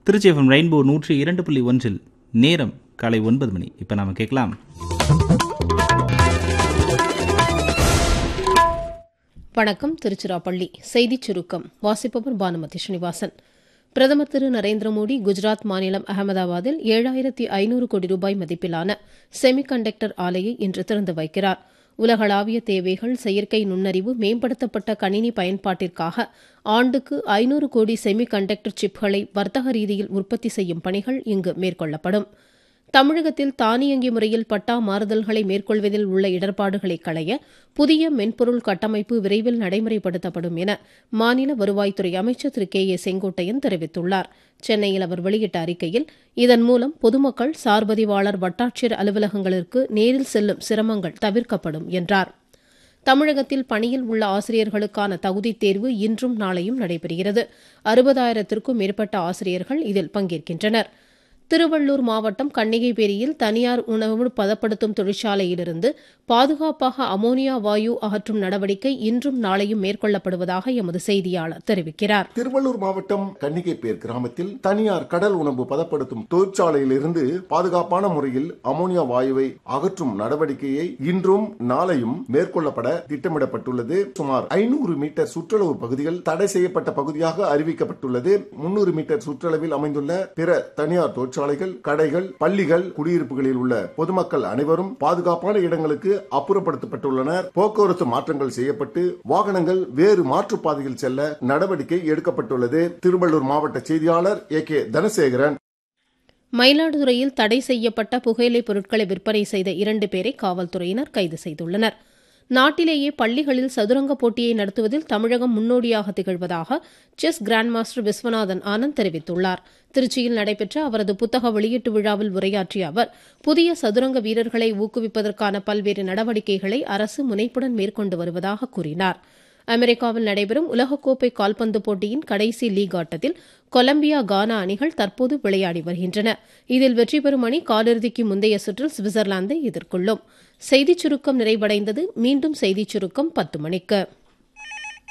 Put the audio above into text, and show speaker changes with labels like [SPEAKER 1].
[SPEAKER 1] Trichy FM rainbow நூற்றி இரண்டு புள்ளி ஒன்றில் நேரம் காலை ஒன்பது மணி இப்போ நாம கேட்கலாம்
[SPEAKER 2] வணக்கம் திருச்சிராப்பள்ளி செய்திச் சுருக்கம் வாசிப்பவர் பானுமதி ஸ்ரீனிவாசன் பிரதமர் திரு நரேந்திர மோடி குஜராத் மாநிலம் அகமதாபாத்தில் ஏழாயிரத்தி ஐநூறு கோடி ரூபாய் மதிப்பிலான செமிகண்டக்டர் ஆலையை இன்று திறந்து வைக்கிறார் உலகளாவிய தேவைகள் செயற்கை நுண்ணறிவு மேம்படுத்தப்பட்ட கணினி பயன்பாட்டிற்காக ஆண்டுக்கு ஐநூறு கோடி செமிகண்டக்டர் சிப்களை வர்த்தக ரீதியில் உற்பத்தி செய்யும் பணிகள் இங்கு மேற்கொள்ளப்படும் தமிழகத்தில் தானியங்கி முறையில் பட்டா மாறுதல்களை மேற்கொள்வதில் உள்ள இடர்பாடுகளை களைய புதிய மென்பொருள் கட்டமைப்பு விரைவில் நடைமுறைப்படுத்தப்படும் என மாநில வருவாய்த்துறை அமைச்சர் திரு கே ஏ செங்கோட்டையன் தெரிவித்துள்ளார் சென்னையில் அவர் வெளியிட்ட அறிக்கையில் இதன் மூலம் பொதுமக்கள் சார்பதிவாளர் வட்டாட்சியர் அலுவலகங்களுக்கு நேரில் செல்லும் சிரமங்கள் தவிர்க்கப்படும் என்றார் தமிழகத்தில் பணியில் உள்ள ஆசிரியர்களுக்கான தகுதித் தேர்வு இன்றும் நாளையும் நடைபெறுகிறது அறுபதாயிரத்திற்கும் மேற்பட்ட ஆசிரியர்கள் இதில் பங்கேற்கின்றனர் திருவள்ளூர் மாவட்டம் கன்னிகைபேரியில் தனியார் உணவு பதப்படுத்தும் தொழிற்சாலையிலிருந்து பாதுகாப்பாக அமோனியா வாயு அகற்றும் நடவடிக்கை இன்றும் நாளையும் மேற்கொள்ளப்படுவதாக எமது செய்தியாளர் தெரிவிக்கிறார்
[SPEAKER 3] திருவள்ளூர் மாவட்டம் கன்னிகைப்பேர் கிராமத்தில் தனியார் கடல் உணவு பதப்படுத்தும் தொழிற்சாலையிலிருந்து பாதுகாப்பான முறையில் அமோனியா வாயுவை அகற்றும் நடவடிக்கையை இன்றும் நாளையும் மேற்கொள்ளப்பட திட்டமிடப்பட்டுள்ளது சுமார் ஐநூறு மீட்டர் சுற்றளவு பகுதிகள் தடை செய்யப்பட்ட பகுதியாக அறிவிக்கப்பட்டுள்ளது முன்னூறு மீட்டர் சுற்றளவில் அமைந்துள்ள பிற தனியார் தொழிற்சாலைகள் கடைகள் பள்ளிகள் குடியிருப்புகளில் உள்ள பொதுமக்கள் அனைவரும் பாதுகாப்பான இடங்களுக்கு அப்புறப்படுத்தப்பட்டுள்ளனர் போக்குவரத்து மாற்றங்கள் செய்யப்பட்டு வாகனங்கள் வேறு மாற்றுப்பாதையில் செல்ல நடவடிக்கை எடுக்கப்பட்டுள்ளது திருவள்ளூர் மாவட்ட செய்தியாளர் ஏ கே தனசேகரன்
[SPEAKER 2] மயிலாடுதுறையில் தடை செய்யப்பட்ட புகையிலைப் பொருட்களை விற்பனை செய்த இரண்டு பேரை காவல்துறையினர் கைது செய்துள்ளனர் நாட்டிலேயே பள்ளிகளில் சதுரங்க போட்டியை நடத்துவதில் தமிழகம் முன்னோடியாக திகழ்வதாக chess grand master Viswanathan Anand தெரிவித்துள்ளார் திருச்சியில் நடைபெற்ற அவரது புத்தக வெளியீட்டு விழாவில் உரையாற்றிய அவர் புதிய சதுரங்க வீரர்களை ஊக்குவிப்பதற்கான பல்வேறு நடவடிக்கைகளை அரசு முனைப்புடன் மேற்கொண்டு வருவதாக கூறினார் அமெரிக்காவில் நடைபெறும் உலகக்கோப்பை கால்பந்து போட்டியின் கடைசி லீக் ஆட்டத்தில் கொலம்பியா கானா அணிகள் தற்போது விளையாடி வருகின்றன இதில் வெற்றி பெறும் அணி காலிறுதிக்கு முந்தைய சுற்றில் சுவிட்சர்லாந்தை எதிர்கொள்ளும் செய்திச் சுருக்கம் நிறைவடைந்தது மீண்டும் செய்திச் சுருக்கம் பத்து மணிக்கு